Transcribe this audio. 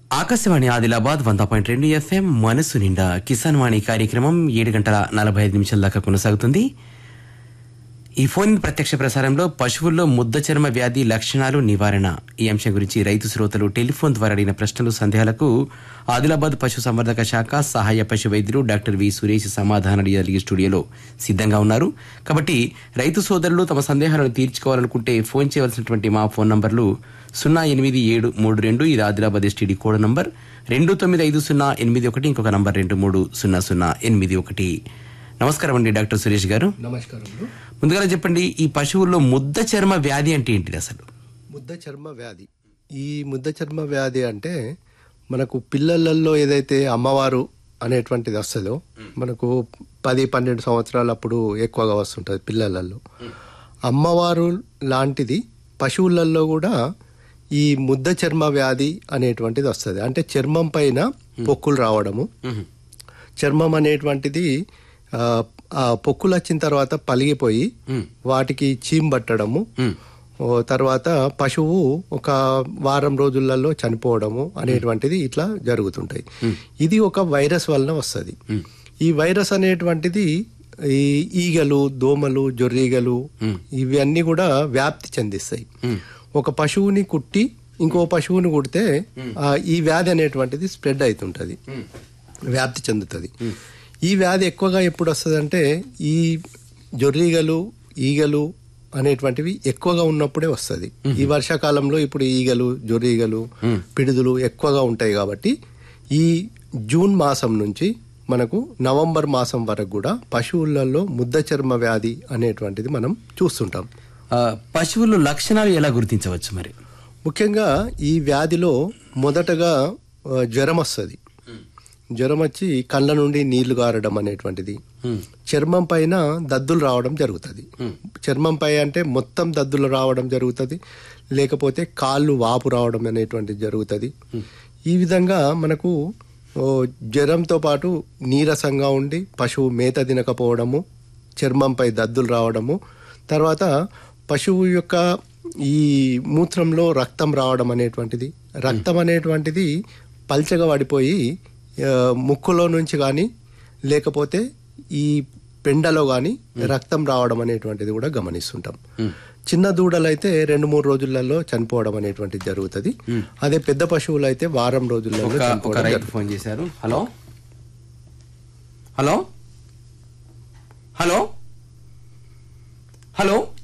ఆకాశవాణి ఆదిలాబాద్ వంద పాయింట్ రెండు ఎఫ్ఎం మనసు నిండా కిసాన్ వాణి కార్యక్రమం ఏడు గంటల నలభై ఐదు నిమిషాల దాకా కొనసాగుతుంది ఈ ఫోన్ ప్రత్యక్ష ప్రసారంలో పశువుల్లో ముద్ద చర్మ వ్యాధి లక్షణాలు నివారణ ఈ అంశం గురించి రైతు శ్రోతలు టెలిఫోన్ ద్వారా అడిగిన ప్రశ్నలు సందేహాలకు ఆదిలాబాద్ పశు సంవర్ధక శాఖ సహాయ పశు వైద్యులు డాక్టర్ వి సురేష్ సమాధానాలు ఇవ్వగలిగే స్టూడియోలో సిద్ధంగా ఉన్నారు కాబట్టి రైతు సోదరులు తమ సందేహాలను తీర్చుకోవాలనుకుంటే ఫోన్ చేయవలసినటువంటి మా ఫోన్ నంబర్లు సున్నా ఎనిమిది ఏడు మూడు రెండు ఇది ఆదిలాబాద్ ఎస్టీడీ కోడ్ నంబర్ రెండు తొమ్మిది ఐదు సున్నా ఎనిమిది ఒకటి ఇంకొక నంబర్ రెండు మూడు సున్నా సున్నా ఎనిమిది ఒకటి నమస్కారం అండి డాక్టర్ సురేష్ గారు నమస్కారములు ముందుగా చెప్పండి ఈ పశువుల్లో ముద్ద చర్మ వ్యాధి అంటే ఏంటిది అసలు ముద్ద చర్మ వ్యాధి ఈ ముద్ద చర్మ వ్యాధి అంటే మనకు పిల్లలలో ఏదైతే అమ్మవారు అనేటువంటిది వస్తుందో మనకు పది పన్నెండు సంవత్సరాలు అప్పుడు ఎక్కువగా వస్తుంటుంది పిల్లలలో అమ్మవారు లాంటిది పశువులలో కూడా ఈ ముద్ద చర్మ వ్యాధి అనేటువంటిది వస్తుంది అంటే చర్మం పైన పొక్కులు రావడము చర్మం అనేటువంటిది ఆ, ఆ పొక్కులు వచ్చిన తర్వాత పలిగిపోయి వాటికి చీమ్ పట్టడము ఓ తర్వాత పశువు ఒక వారం రోజులలో చనిపోవడము అనేటువంటిది ఇట్లా జరుగుతుంటాయి ఇది ఒక వైరస్ వలన వస్తుంది ఈ వైరస్ అనేటువంటిది ఈ ఈగలు దోమలు జొర్రీగలు ఇవన్నీ కూడా వ్యాప్తి చెందిస్తాయి ఒక పశువుని కుట్టి ఇంకో పశువుని కుడితే ఆ, ఈ వ్యాధి అనేటువంటిది స్ప్రెడ్ అవుతుంటది వ్యాప్తి చెందుతుంది ఈ వ్యాధి ఎక్కువగా ఎప్పుడు వస్తుందంటే ఈ జొర్రీగలు ఈగలు అనేటువంటివి ఎక్కువగా ఉన్నప్పుడే వస్తుంది ఈ వర్షాకాలంలో ఇప్పుడు ఈగలు జొర్రీగలు పిడుదులు ఎక్కువగా ఉంటాయి కాబట్టి ఈ జూన్ మాసం నుంచి మనకు నవంబర్ మాసం వరకు కూడా పశువులలో ముద్ద చర్మ వ్యాధి అనేటువంటిది మనం చూస్తుంటాం ఆ, పశువుల్లో లక్షణాలు ఎలా గుర్తించవచ్చు మరి ముఖ్యంగా ఈ వ్యాధిలో మొదటగా ఆ, జ్వరం వస్తుంది జ్వరం వచ్చి కళ్ళ నుండి నీళ్లు గారడం అనేటువంటిది చర్మం పైన దద్దులు రావడం జరుగుతుంది చర్మం పై అంటే మొత్తం దద్దులు రావడం జరుగుతుంది లేకపోతే కాళ్ళు వాపు రావడం అనేటువంటిది జరుగుతుంది ఈ విధంగా మనకు ఓ, జ్వరంతో పాటు నీరసంగా ఉండి పశువు మేత తినకపోవడము చర్మంపై దద్దులు రావడము తర్వాత పశువు యొక్క ఈ మూత్రంలో రక్తం రావడం అనేటువంటిది రక్తం అనేటువంటిది పల్చగా పడిపోయి ఆ, ముక్కులో నుంచి కానీ లేకపోతే ఈ పెండలో కానీ రక్తం రావడం అనేటువంటిది కూడా గమనిస్తుంటాం చిన్న దూడలు అయితే రెండు మూడు రోజులలో చనిపోవడం అనేటువంటిది జరుగుతుంది అదే పెద్ద పశువులు అయితే వారం రోజులలో ఒక ఒక చనిపోవడం రైతు ఫోన్ చేశారు హలో హలో హలో హలో